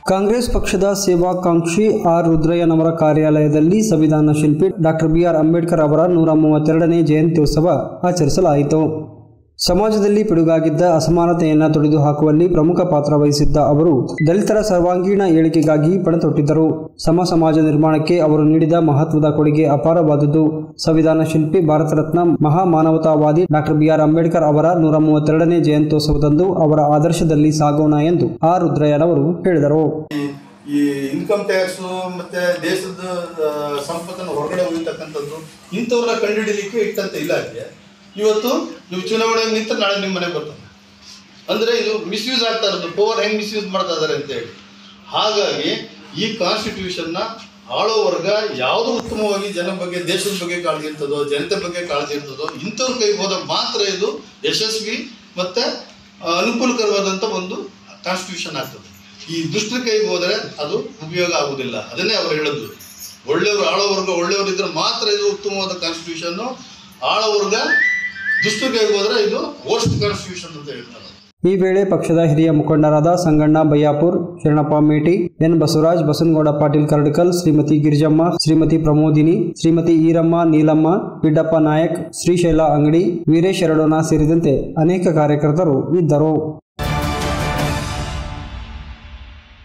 ಕಾಂಗ್ರೆಸ್ ಪಕ್ಷದ ಸೇವಾಕಾಂಕ್ಷಿ ಆರ್ ರುದ್ರಯ್ಯನವರ ಕಾರ್ಯಾಲಯದಲ್ಲಿ ಸಂವಿಧಾನ ಶಿಲ್ಪಿ ಡಾಕ್ಟರ್ ಬಿಆರ್ ಅಂಬೇಡ್ಕರ್ ಅವರ ನೂರ ಮೂವತ್ತೆರಡನೇ ಜಯಂತ್ಯುತ್ಸವ ಆಚರಿಸಲಾಯಿತು ಸಮಾಜದಲ್ಲಿ ಪಿಡುಗಾಗಿದ್ದ ಅಸಮಾನತೆಯನ್ನು ತೊಡೆದು ಹಾಕುವಲ್ಲಿ ಪ್ರಮುಖ ಪಾತ್ರ ವಹಿಸಿದ್ದ ಅವರು ದಲಿತರ ಸರ್ವಾಂಗೀಣ ಏಳಿಗೆಗಾಗಿ ಪಣತೊಟ್ಟಿದ್ದರು ಸಮ ಸಮಾಜ ನಿರ್ಮಾಣಕ್ಕೆ ಅವರು ನೀಡಿದ ಮಹತ್ವದ ಕೊಡುಗೆ ಅಪಾರವಾದುದು ಸಂವಿಧಾನ ಶಿಲ್ಪಿ ಭಾರತ ರತ್ನ ಮಹಾ ಮಾನವತಾವಾದಿ ಡಾಕ್ಟರ್ ಬಿಆರ್ ಅಂಬೇಡ್ಕರ್ ಅವರ ನೂರ ಮೂವತ್ತೆರಡನೇ ಜಯಂತ್ಯೋತ್ಸವದಂದು ಅವರ ಆದರ್ಶದಲ್ಲಿ ಸಾಗೋಣ ಎಂದು ಆರ್ ರುದ್ರಯ್ಯನವರು ಹೇಳಿದರು ಈ ಇನ್ಕಮ್ ಟ್ಯಾಕ್ಸ್ ಮತ್ತೆ ದೇಶದ ಆ, ಸಂಪತ್ತನ್ನು ಹೊರಗಡೆ ಒಯ್ತಕ್ಕಂಥದ್ದು ಇಂಥವ್ರನ್ನ ಕಂಡುಹಿಡಿಲಿಕ್ಕೆ ಇಟ್ಟಂತ ಇಲಾಖೆ ಇವತ್ತು ನೀವು ಚುನಾವಣೆ ನಿಂತ ನಾಳೆ ನಿಮ್ಮ ಮನೆಗೆ ಬರ್ತಾನೆ ಅಂದ್ರೆ ಇದು ಮಿಸ್ಯೂಸ್ ಆಗ್ತಾ ಇರೋದು ಪವರ್ ಹೆಂಗ್ ಮಿಸ್ಯೂಸ್ ಮಾಡ್ತಾ ಇದಾರೆ ಅಂತ ಹೇಳಿ ಹಾಗಾಗಿ ಈ ಕಾನ್ಸ್ಟಿಟ್ಯೂಷನ್ನ ಆಳೋ ವರ್ಗ ಯಾವುದು ಉತ್ತಮವಾಗಿ ಜನ ಬಗ್ಗೆ ದೇಶದ ಬಗ್ಗೆ ಕಾಳಜಿ ಇರ್ತದೋ ಜನತೆ ಬಗ್ಗೆ ಕಾಳಜಿ ಇರ್ತದೋ ಇಂಥವ್ರ ಕೈಗೆ ಹೋದಾಗ ಮಾತ್ರ ಇದು ಯಶಸ್ವಿ ಮತ್ತೆ ಆ, ಅನುಕೂಲಕರವಾದಂಥ ಒಂದು ಕಾನ್ಸ್ಟಿಟ್ಯೂಷನ್ ಆಗ್ತದೆ ಈ ದುಷ್ಟರ ಕೈಗೆ ಹೋದರೆ ಅದು ಉಪಯೋಗ ಆಗುವುದಿಲ್ಲ ಅದನ್ನೇ ಅವರು ಹೇಳಿದ್ರು ಒಳ್ಳೆಯವರು ಆಳೋ ವರ್ಗ ಒಳ್ಳೆಯವರು ಇದ್ರೆ ಮಾತ್ರ ಇದು ಉತ್ತಮವಾದ ಕಾನ್ಸ್ಟಿಟ್ಯೂಷನ್ನು ಆಳೋ ವರ್ಗ ದುಷ್ಟರ ಕೈಗೆ ಹೋದರೆ ಇದು ವರ್ಸ್ಟ್ ಕಾನ್ಸ್ಟಿಟ್ಯೂಷನ್ ಅಂತ ಹೇಳ್ತಾರೆ ಈ ವೇಳೆ ಪಕ್ಷದ ಹಿರಿಯ ಮುಖಂಡರಾದ ಸಂಗಣ್ಣ ಬಯ್ಯಾಪುರ್ ಶರಣಪ್ಪ ಮೇಟಿ ಎನ್ ಬಸವರಾಜ್ ಬಸನಗೌಡ ಪಾಟೀಲ್ ಕರಡ್ಕಲ್ ಶ್ರೀಮತಿ ಗಿರಿಜಮ್ಮ ಶ್ರೀಮತಿ ಪ್ರಮೋದಿನಿ ಶ್ರೀಮತಿ ಈರಮ್ಮ ನೀಲಮ್ಮ ಬಿಡ್ಡಪ್ಪ ನಾಯಕ್ ಶ್ರೀಶೈಲ ಅಂಗಡಿ ವೀರೇಶ್ ಎರಡೋಣ ಸೇರಿದಂತೆ ಅನೇಕ ಕಾರ್ಯಕರ್ತರು ಇದ್ದರು